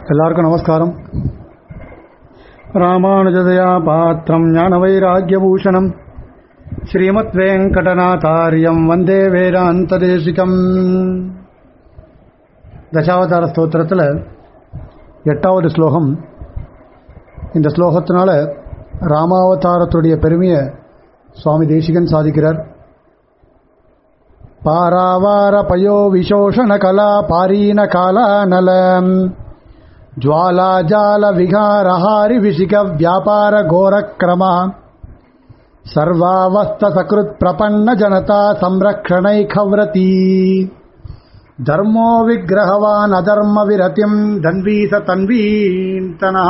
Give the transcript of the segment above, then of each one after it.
எல்லாருக்கும் நமஸ்காரம் ராமானுஜதயா பாத்திரம் ஞான வைராக்கியபூஷணம் ஸ்ரீமத் வெங்கடநாதாரியம் வந்தே வேதாந்த தேசிகம் தசாவதார ஸ்தோத்திரத்தில் எட்டாவது ஸ்லோகம் இந்த ஸ்லோகத்தினால ராமாவதாரத்துடைய பெருமையை சுவாமி தேசிகன் சாதிக்கிறார் பாராவார பயோ விசோஷண கலா பாரீன காலா நலம் ज्वालाजाल विहारहारि विशिक व्यापार घोरक्रमा सर्वावस्थ सकृत् प्रपन्न जनता संरक्षणैखव्रती धर्मो विग्रहवान् अधर्म विरतिम् धन्वीस तन्वीन्तनः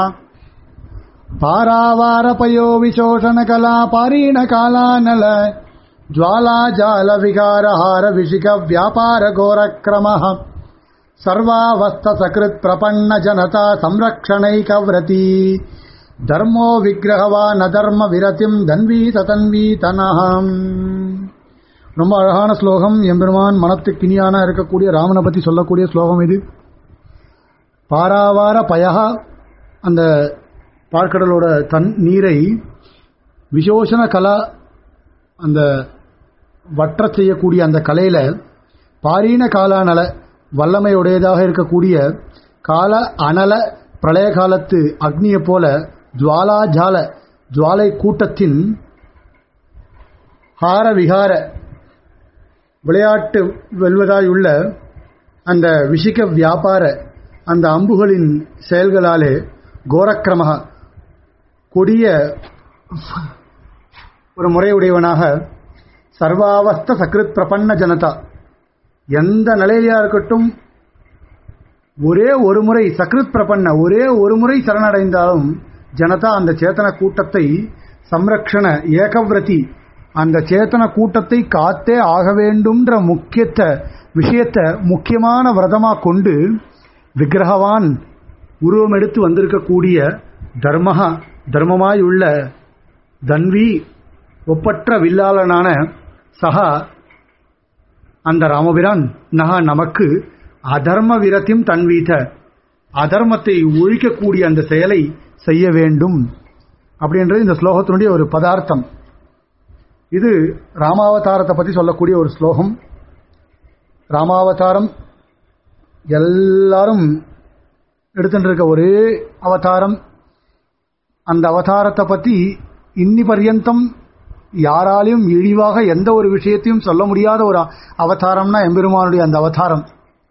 पारावारपयो विशोषणकला पारीणकालानल ज्वालाजाल विहारहार विशिक व्यापार घोरक्रमः सर्वावस्थसकृत् प्रपन्न जनता संरक्षणैकव्रती धर्मो विग्रहवान् अधर्म விரதிம் தன்வீத தன்வீதனஹம் ரொம்ப அழகான ஸ்லோகம் எம்பெருமான் மனத்துக்கு இனியான இருக்கக்கூடிய ராமனை பற்றி சொல்லக்கூடிய ஸ்லோகம் இது பாராவார பயகா அந்த பார்க்கடலோட தன் நீரை விசோஷண கலா அந்த வற்ற செய்யக்கூடிய அந்த கலையில பாரீன காலானல வல்லமையுடையதாக இருக்கக்கூடிய கால அனல பிரளய காலத்து அக்னியை போல ஜுவாலா ஜால ஜுவாலை கூட்டத்தின் ஹார விகார விளையாட்டு வெல்வதாயுள்ள அந்த விஷிக வியாபார அந்த அம்புகளின் செயல்களாலே கோரக்கிரமக கொடிய ஒரு முறையுடையவனாக சர்வாவஸ்த சக்ருத் பிரபன்ன ஜனதா எந்த நிலையிலையா இருக்கட்டும் ஒரே ஒரு முறை சக்ருத் பிரபன்ன ஒரே ஒரு முறை சரணடைந்தாலும் ஜனதா அந்த சேத்தன கூட்டத்தை சம்ரக்ஷண ஏகவிரதி அந்த சேத்தன கூட்டத்தை காத்தே ஆக வேண்டும்ன்ற முக்கியத்த விஷயத்தை முக்கியமான விரதமா கொண்டு விக்கிரகவான் உருவம் எடுத்து வந்திருக்கக்கூடிய தர்மஹா தர்மமாய் உள்ள தன்வி ஒப்பற்ற வில்லாளனான சகா அந்த ராமபிரான் நகா நமக்கு அதர்ம விரத்தியும் தன்வீத அதர்மத்தை ஒழிக்கக்கூடிய அந்த செயலை செய்ய வேண்டும் அப்படின்றது இந்த ஸ்லோகத்தினுடைய ஒரு பதார்த்தம் இது ராமாவதாரத்தை பற்றி சொல்லக்கூடிய ஒரு ஸ்லோகம் ராமாவதாரம் எல்லாரும் எடுத்துட்டு இருக்க ஒரே அவதாரம் அந்த அவதாரத்தை பற்றி இன்னி பர்யந்தம் யாராலையும் இழிவாக எந்த ஒரு விஷயத்தையும் சொல்ல முடியாத ஒரு அவதாரம்னா எம்பெருமானுடைய அந்த அவதாரம்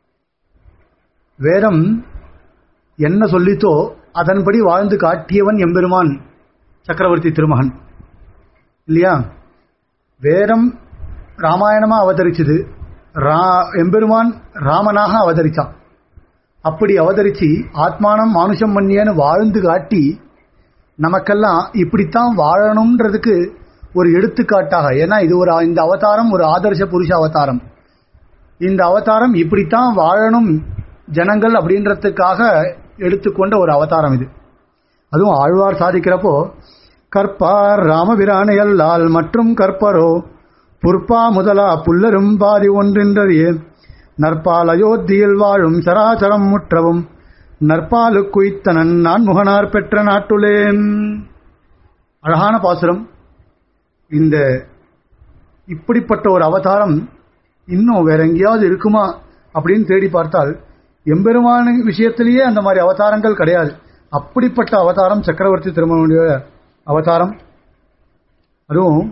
வேதம் என்ன சொல்லித்தோ அதன்படி வாழ்ந்து காட்டியவன் எம்பெருமான் சக்கரவர்த்தி திருமகன் இல்லையா வேதம் ராமாயணமா அவதரிச்சது ரா எம்பெருமான் ராமனாக அவதரிச்சான் அப்படி அவதரிச்சு ஆத்மானம் மானுஷம் பண்ணியன்னு வாழ்ந்து காட்டி நமக்கெல்லாம் இப்படித்தான் வாழணும்ன்றதுக்கு ஒரு எடுத்துக்காட்டாக ஏன்னா இது ஒரு இந்த அவதாரம் ஒரு ஆதர்ச புருஷ அவதாரம் இந்த அவதாரம் இப்படித்தான் வாழணும் ஜனங்கள் அப்படின்றதுக்காக எடுத்துக்கொண்ட ஒரு அவதாரம் இது அதுவும் ஆழ்வார் சாதிக்கிறப்போ கற்பார் ராமபிரானையல்லால் மற்றும் கற்பரோ புற்பா முதலா புல்லரும் பாதி ஒன்றின்றறியே நற்பால் அயோத்தியில் வாழும் சராசரம் முற்றவும் நற்பாலு குய்த்தனன் நான் முகனார் பெற்ற நாட்டுலேன் அழகான பாசுரம் இந்த இப்படிப்பட்ட ஒரு அவதாரம் இன்னும் வேற எங்கேயாவது இருக்குமா அப்படின்னு தேடி பார்த்தால் எம்பெருமான விஷயத்திலேயே அந்த மாதிரி அவதாரங்கள் கிடையாது அப்படிப்பட்ட அவதாரம் சக்கரவர்த்தி திருமணனுடைய அவதாரம் அதுவும்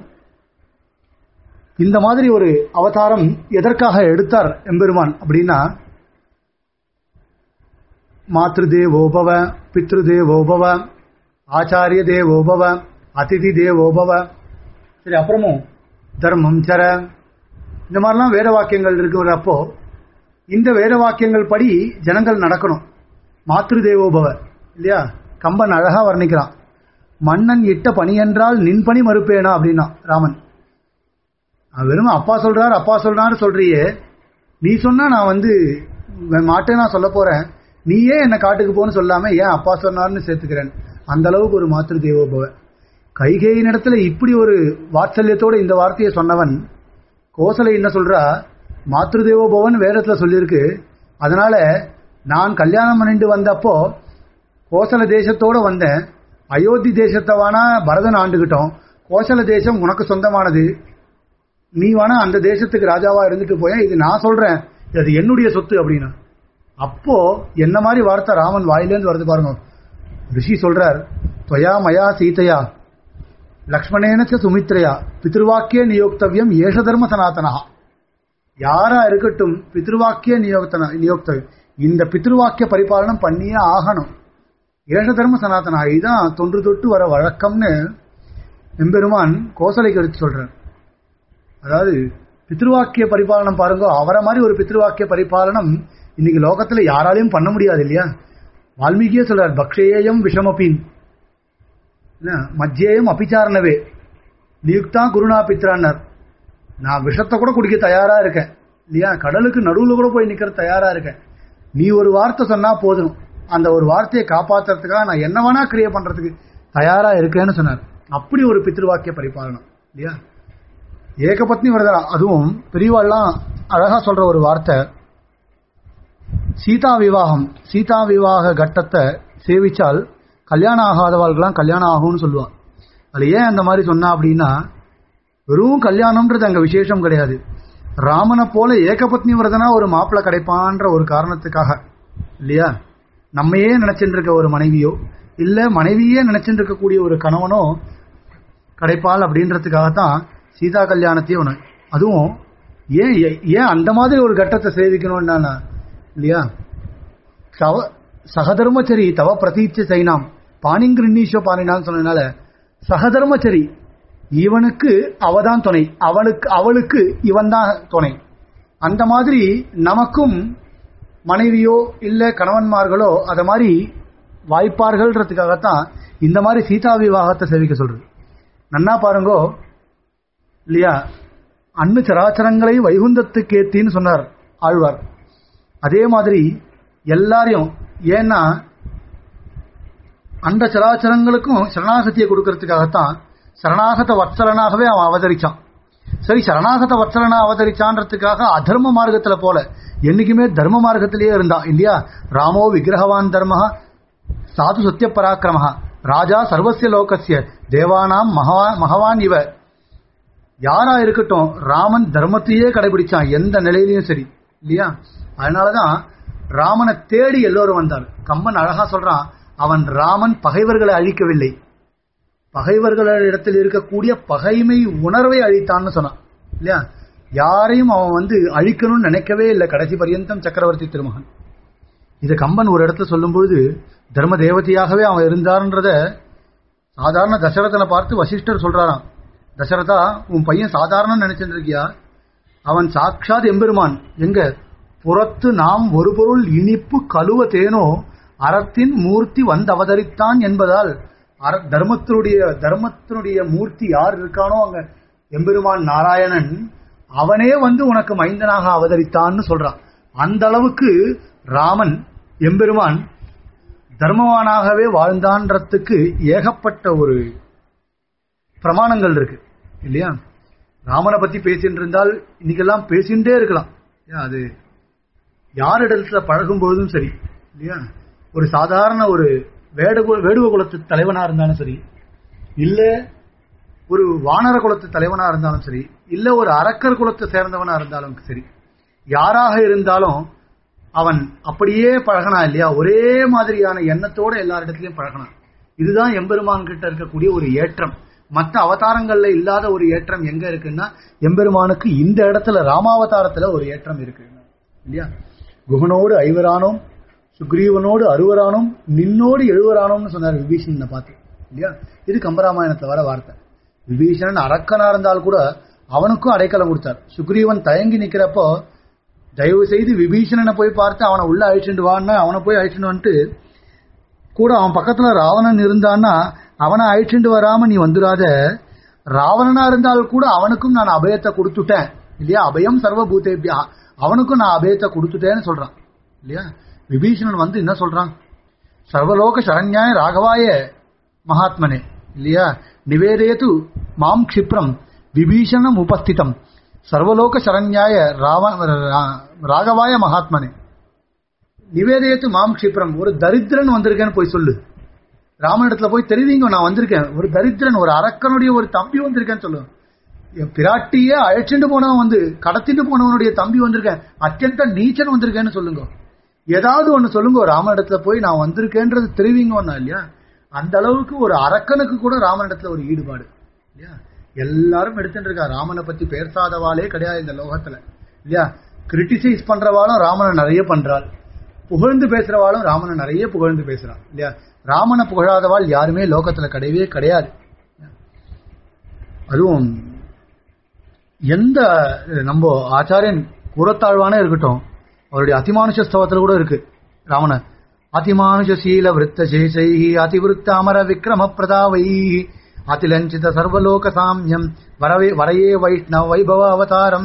இந்த மாதிரி ஒரு அவதாரம் எதற்காக எடுத்தார் எம்பெருமான் அப்படின்னா மாத்ரு தேவோபவ பித்ரு தேவோபவ ஆச்சாரிய தேவோபவ அதிதி தேவோபவ சரி அப்புறமும் தர்மம் சர இந்த மாதிரிலாம் வேத வாக்கியங்கள் இருக்கிறப்போ இந்த வேத வாக்கியங்கள் படி ஜனங்கள் நடக்கணும் மாத்ரு தேவோபவ இல்லையா கம்பன் அழகா வர்ணிக்கிறான் மன்னன் இட்ட பணி என்றால் நின் பணி மறுப்பேனா அப்படின்னா ராமன் வெறும் அப்பா சொல்றாரு அப்பா சொல்றாரு சொல்றியே நீ சொன்னா நான் வந்து மாட்டேன் நான் சொல்ல போறேன் நீயே என்ன காட்டுக்கு போன்னு சொல்லாம ஏன் அப்பா சொன்னார்னு சேர்த்துக்கிறேன் அந்த அளவுக்கு ஒரு மாத்திரு தேவோபவ கைகேயின் இடத்துல இப்படி ஒரு வாத்சல்யத்தோட இந்த வார்த்தையை சொன்னவன் கோசலை என்ன சொல்றா மாத்ருதேவோ பவன் வேதத்துல சொல்லியிருக்கு அதனால நான் கல்யாணம் பண்ணிட்டு வந்தப்போ கோசல தேசத்தோட வந்தேன் அயோத்தி தேசத்தை வேணா பரதன் ஆண்டுகிட்டோம் கோசல தேசம் உனக்கு சொந்தமானது நீ வேணா அந்த தேசத்துக்கு ராஜாவா இருந்துட்டு போயேன் இது நான் சொல்றேன் அது என்னுடைய சொத்து அப்படின்னு அப்போ என்ன மாதிரி வார்த்தை ராமன் வாயிலேருந்து வருது பாருங்க ரிஷி சொல்றார் துவயா மயா சீதையா லக்ஷ்மணேனச்ச சுமித்ரையா பித்ருவாக்கிய நியோக்தவியம் ஏஷ தர்ம சனாதனா யாரா இருக்கட்டும் பித்ருவாக்கிய நியோக்தன நியோக்தவியம் இந்த பித்ருவாக்கிய பரிபாலனம் பண்ணியே ஆகணும் ஏஷ தர்ம சனாதனா இதுதான் தொன்று தொட்டு வர வழக்கம்னு எம்பெருமான் கோசலைக்கு எடுத்து சொல்றார் அதாவது பித்ருவாக்கிய பரிபாலனம் பாருங்க அவரை மாதிரி ஒரு பித்ருவாக்கிய பரிபாலனம் இன்னைக்கு லோகத்துல யாராலையும் பண்ண முடியாது இல்லையா வால்மீகியே சொல்றார் பக்ஷேயம் விஷமபின் என்ன, மத்தியேயம் அபிச்சாரணவே நியுக்தா குருணா பித்ரான்னர் நான் விஷத்தை கூட குடிக்க தயாரா இருக்கேன் இல்லையா கடலுக்கு நடுவுல கூட போய் நிக்கிற தயாரா இருக்கேன் நீ ஒரு வார்த்தை சொன்னா போதும் அந்த ஒரு வார்த்தையை காப்பாத்துறதுக்காக நான் என்ன வேணா கிரியை பண்றதுக்கு தயாரா இருக்கேன்னு சொன்னார் அப்படி ஒரு பித்ருவாக்கிய பரிபாலனம் இல்லையா ஏகபத்னி விரதம் அதுவும் பெரியவாள்லாம் அழகா சொல்ற ஒரு வார்த்தை சீதா விவாகம் சீதா விவாக கட்டத்தை சேவிச்சால் கல்யாணம் ஆகாதவாள்கெல்லாம் கல்யாணம் ஆகும்னு சொல்லுவான் அது ஏன் அந்த மாதிரி சொன்னா அப்படின்னா வெறும் கல்யாணம்ன்றது அங்க விசேஷம் கிடையாது ராமனை போல ஏகபத்னி விரதனா ஒரு மாப்பிள்ளை கிடைப்பான்ற ஒரு காரணத்துக்காக இல்லையா நம்மையே நினைச்சிட்டு இருக்க ஒரு மனைவியோ இல்ல மனைவியே நினைச்சிட்டு இருக்கக்கூடிய ஒரு கணவனோ கிடைப்பாள் அப்படின்றதுக்காகத்தான் சீதா கல்யாணத்தையே ஒன்று அதுவும் ஏன் ஏ- ஏன் அந்த மாதிரி ஒரு கட்டத்தை சேவிக்கணும்னா இல்லையா தவ சகதர்மச்சரி தவ பிரதீட்ச சைனாம் பாணிங்கிருண்ணீஷோ பாணினான்னு சொன்னதுனால சகதர்மச்சரி இவனுக்கு அவதான் துணை அவளுக்கு அவளுக்கு இவன் தான் துணை அந்த மாதிரி நமக்கும் மனைவியோ இல்ல கணவன்மார்களோ அத மாதிரி வாய்ப்பார்கள்ன்றதுக்காகத்தான் இந்த மாதிரி சீதா விவாகத்தை சேவிக்க சொல்றது நன்னா பாருங்கோ இல்லையா அன்னு சராச்சரங்களை வைகுந்தத்துக்கு ஏத்தின்னு சொன்னார் ஆழ்வார் அதே மாதிரி எல்லாரையும் ஏன்னா அந்த சராச்சரங்களுக்கும் சரணாகதியை கொடுக்கறதுக்காகத்தான் சரணாகத வத்சலனாகவே அவன் அவதரிச்சான் சரி சரணாகத வத்சலனா அவதரிச்சான்றதுக்காக அதர்ம மார்க்கத்துல போல என்னைக்குமே தர்ம மார்க்கத்திலேயே இருந்தான் இல்லையா ராமோ விக்கிரகவான் தர்ம சாது சத்திய பராக்கிரம ராஜா சர்வசிய லோகசிய தேவானாம் மகவா மகவான் இவ யாரா இருக்கட்டும் ராமன் தர்மத்தையே கடைபிடிச்சான் எந்த நிலையிலையும் சரி இல்லையா அதனாலதான் ராமனை தேடி எல்லோரும் வந்தார் கம்பன் அழகா சொல்றான் அவன் ராமன் பகைவர்களை அழிக்கவில்லை பகைவர்களிடத்தில் இருக்கக்கூடிய பகைமை உணர்வை அழித்தான்னு சொன்னான் இல்லையா யாரையும் அவன் வந்து அழிக்கணும்னு நினைக்கவே இல்லை கடைசி பரியந்தம் சக்கரவர்த்தி திருமகன் இதை கம்பன் ஒரு இடத்துல சொல்லும்பொழுது தர்ம தேவதையாகவே அவன் இருந்தார்ன்றத சாதாரண தசரதனை பார்த்து வசிஷ்டர் சொல்றாராம் தசரதா உன் பையன் சாதாரண நினைச்சிட்டு இருக்கியா அவன் சாட்சாத் எம்பெருமான் எங்க புறத்து நாம் ஒரு பொருள் இனிப்பு கழுவ தேனோ அறத்தின் மூர்த்தி வந்து அவதரித்தான் என்பதால் அற தர்மத்தினுடைய தர்மத்தினுடைய மூர்த்தி யார் இருக்கானோ அங்க எம்பெருமான் நாராயணன் அவனே வந்து உனக்கு மைந்தனாக அவதரித்தான்னு சொல்றான் அந்த அளவுக்கு ராமன் எம்பெருமான் தர்மவானாகவே வாழ்ந்தான்றதுக்கு ஏகப்பட்ட ஒரு பிரமாணங்கள் இருக்கு இல்லையா ராமனை பத்தி பேசிட்டு இருந்தால் இன்னைக்கெல்லாம் பேசிட்டே இருக்கலாம் ஏன் அது யாரிடத்துல பழகும் பொழுதும் சரி இல்லையா ஒரு சாதாரண ஒரு வேடுகு வேடுவ குலத்து தலைவனா இருந்தாலும் சரி இல்ல ஒரு வானர குலத்து தலைவனா இருந்தாலும் சரி இல்ல ஒரு அரக்கர் குலத்தை சேர்ந்தவனா இருந்தாலும் சரி யாராக இருந்தாலும் அவன் அப்படியே பழகனா இல்லையா ஒரே மாதிரியான எண்ணத்தோட எல்லாரிடத்திலையும் பழகனான் இதுதான் எம்பெருமான் கிட்ட இருக்கக்கூடிய ஒரு ஏற்றம் மற்ற அவதாரங்கள்ல இல்லாத ஒரு ஏற்றம் எங்க இருக்குன்னா எம்பெருமானுக்கு இந்த இடத்துல ராமாவதாரத்துல ஒரு ஏற்றம் இருக்கு இல்லையா குகனோடு ஐவரானோம் சுக்ரீவனோடு அறுவரானோம் நின்னோடு எழுவரானோம்னு சொன்னார் விபீஷணனை பார்த்து இல்லையா இது கம்பராமாயணத்துல வர வார்த்தை விபீஷணன் அரக்கனா இருந்தால் கூட அவனுக்கும் அடைக்கலம் கொடுத்தார் சுக்ரீவன் தயங்கி நிக்கிறப்போ தயவு செய்து விபீஷணனை போய் பார்த்து அவனை உள்ள அழிச்சுட்டு வான்னு அவனை போய் அழிச்சுட்டு வந்துட்டு கூட அவன் பக்கத்துல ராவணன் இருந்தான்னா அவனை அழிச்சுட்டு வராம நீ வந்துடாத ராவணனா இருந்தால் கூட அவனுக்கும் நான் அபயத்தை கொடுத்துட்டேன் இல்லையா அபயம் சர்வபூதேபியா அவனுக்கும் நான் அபயத்தை கொடுத்துட்டேன்னு சொல்றான் இல்லையா விபீஷணன் வந்து என்ன சொல்றான் சர்வலோக சரண்யாய ராகவாய மகாத்மனே இல்லையா நிவேதேது மாம் க்ஷிப்ரம் விபீஷணம் உபஸ்திதம் சர்வலோக சரண்யாய ராவ ரா- ராகவாய மகாத்மனே நிவேதயத்து மாம் க்ஷிப்ரம் ஒரு தரித்திரன் வந்திருக்கேன்னு போய் சொல்லு ராமனிடத்துல போய் தெரிவிங்க நான் வந்திருக்கேன் ஒரு தரித்திரன் ஒரு அரக்கனுடைய ஒரு தம்பி வந்திருக்கேன்னு சொல்லு என் பிராட்டியே அழைச்சிட்டு போனவன் வந்து கடத்திட்டு போனவனுடைய தம்பி வந்திருக்கேன் அத்தியந்த நீச்சன் வந்திருக்கேன்னு சொல்லுங்க ஏதாவது ஒண்ணு சொல்லுங்க ராமனிடத்துல போய் நான் வந்திருக்கேன்றது தெரிவிங்க ஒண்ணா இல்லையா அந்த அளவுக்கு ஒரு அரக்கனுக்கு கூட ராமனிடத்துல ஒரு ஈடுபாடு இல்லையா எல்லாரும் எடுத்துட்டு இருக்கா ராமனை பத்தி பேசாதவாளே கிடையாது இந்த லோகத்துல இல்லையா கிரிட்டிசைஸ் பண்றவாளும் ராமனை நிறைய பண்றாள் புகழ்ந்து பேசுறவாளும் ராமனை நிறைய புகழ்ந்து பேசுறான் இல்லையா ராமனை புகழாதவாள் யாருமே லோகத்துல கிடையவே கிடையாது அதுவும் எந்த நம்ம ஆச்சாரியன் கூறத்தாழ்வானே இருக்கட்டும் அவருடைய அதிமானுஷ ஸ்தவத்துல கூட இருக்கு ராமன அதிமானுஷ சீல விருத்த சேஷை அதிவிருத்த அமர விக்ரம பிரதாவை அதிலஞ்சித சர்வலோக சாமியம் வரவே வரையே வைஷ்ணவ வைபவ அவதாரம்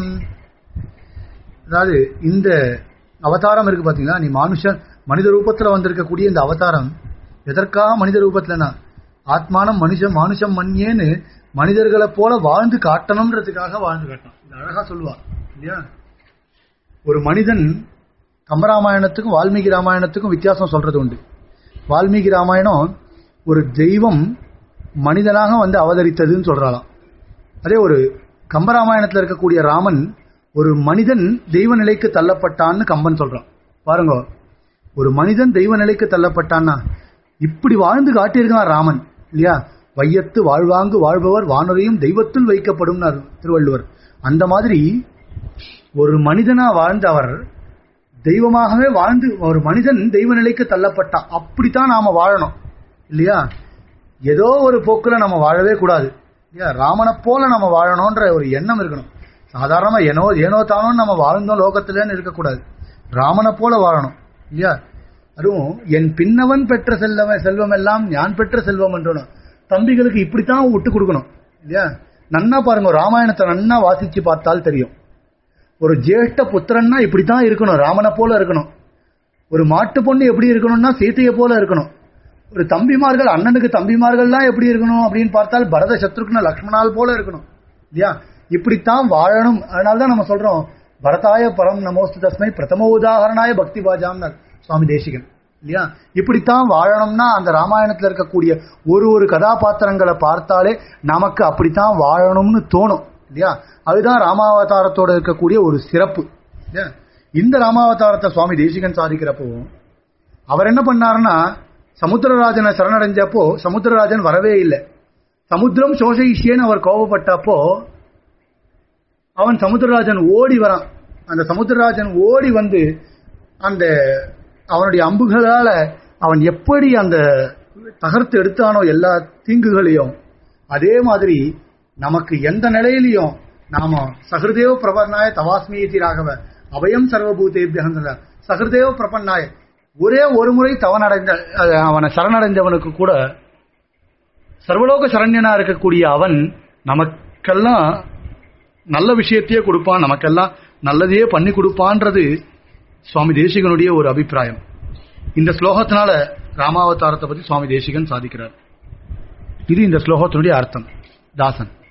அதாவது இந்த அவதாரம் இருக்கு பாத்தீங்களா நீ மனுஷன் மனித ரூபத்துல வந்திருக்கக்கூடிய இந்த அவதாரம் எதற்காக மனித ரூபத்துலனா ஆத்மானம் மனுஷன் மானுஷம் மண்யேன்னு மனிதர்களை போல வாழ்ந்து காட்டணும்ன்றதுக்காக வாழ்ந்து காட்டணும் இது அழகா சொல்லுவா இல்லையா ஒரு மனிதன் கம்பராமாயணத்துக்கும் வால்மீகி ராமாயணத்துக்கும் வித்தியாசம் சொல்றது உண்டு வால்மீகி ராமாயணம் ஒரு தெய்வம் மனிதனாக வந்து அவதரித்ததுன்னு சொல்றாளாம் அதே ஒரு கம்பராமாயணத்துல இருக்கக்கூடிய ராமன் ஒரு மனிதன் தெய்வ நிலைக்கு தள்ளப்பட்டான்னு கம்பன் சொல்றான் பாருங்க ஒரு மனிதன் தெய்வ நிலைக்கு தள்ளப்பட்டான்னா இப்படி வாழ்ந்து காட்டியிருக்கான் ராமன் இல்லையா வையத்து வாழ்வாங்கு வாழ்பவர் வானுரையும் தெய்வத்தில் வைக்கப்படும் திருவள்ளுவர் அந்த மாதிரி ஒரு மனிதனா வாழ்ந்த அவர் தெய்வமாகவே வாழ்ந்து ஒரு மனிதன் தெய்வ நிலைக்கு தள்ளப்பட்டான் அப்படித்தான் நாம வாழணும் இல்லையா ஏதோ ஒரு போக்குல நம்ம வாழவே கூடாது இல்லையா ராமனை போல நம்ம வாழணும்ன்ற ஒரு எண்ணம் இருக்கணும் சாதாரணமா ஏனோ ஏனோ தானோ நம்ம வாழ்ந்தோம் லோகத்துலன்னு இருக்கக்கூடாது ராமனை போல வாழணும் இல்லையா அதுவும் என் பின்னவன் பெற்ற செல்வம் செல்வம் எல்லாம் ஞான் பெற்ற செல்வம் என்றனும் தம்பிகளுக்கு இப்படித்தான் விட்டு கொடுக்கணும் இல்லையா நன்னா பாருங்க ராமாயணத்தை நன்னா வாசிச்சு பார்த்தால் தெரியும் ஒரு ஜேஷ்ட புத்திரன்னா இப்படித்தான் இருக்கணும் ராமனை போல இருக்கணும் ஒரு மாட்டு பொண்ணு எப்படி இருக்கணும்னா சீத்தையை போல இருக்கணும் ஒரு தம்பிமார்கள் அண்ணனுக்கு தம்பிமார்கள்லாம் எப்படி இருக்கணும் அப்படின்னு பார்த்தால் பரத சத்ருக்ன லக்ஷ்மணால் போல இருக்கணும் இல்லையா இப்படித்தான் வாழணும் அதனால்தான் நம்ம சொல்றோம் பரதாய பரம் நமோஸ்து தஸ்மை பிரதம உதாகரணாய பக்தி பாஜாம்னார் சுவாமி தேசிகன் இல்லையா இப்படித்தான் வாழணும்னா அந்த ராமாயணத்துல இருக்கக்கூடிய ஒரு ஒரு கதாபாத்திரங்களை பார்த்தாலே நமக்கு அப்படித்தான் வாழணும்னு தோணும் இல்லையா அதுதான் ராமாவதாரத்தோட இருக்கக்கூடிய ஒரு சிறப்பு இல்லையா இந்த ராமாவதாரத்தை சுவாமி தேசிகன் சாதிக்கிறப்போ அவர் என்ன பண்ணாருன்னா சமுத்திரராஜனை சரணடைஞ்சப்போ சமுத்திரராஜன் வரவே இல்லை சமுத்திரம் சோஷயிஷியன்னு அவர் கோபப்பட்டப்போ அவன் சமுத்திரராஜன் ஓடி வரான் அந்த சமுத்திரராஜன் ஓடி வந்து அந்த அவனுடைய அம்புகளால அவன் எப்படி அந்த தகர்த்து எடுத்தானோ எல்லா தீங்குகளையும் அதே மாதிரி நமக்கு எந்த நிலையிலையும் நாம சகிருதேவ பிரபன்னாய தவாஸ்மியதி ராகவ அபயம் சர்வபூதேபியகந்த சகிருதேவ பிரபன்னாய ஒரே ஒரு முறை தவனடைந்த அவனை சரணடைந்தவனுக்கு கூட சர்வலோக சரண்யனா இருக்கக்கூடிய அவன் நமக்கெல்லாம் நல்ல விஷயத்தையே கொடுப்பான் நமக்கெல்லாம் நல்லதையே பண்ணி கொடுப்பான்றது சுவாமி தேசிகனுடைய ஒரு அபிப்பிராயம் இந்த ஸ்லோகத்தினால ராமாவதாரத்தை பத்தி சுவாமி தேசிகன் சாதிக்கிறார் இது இந்த ஸ்லோகத்தினுடைய அர்த்தம் தாசன்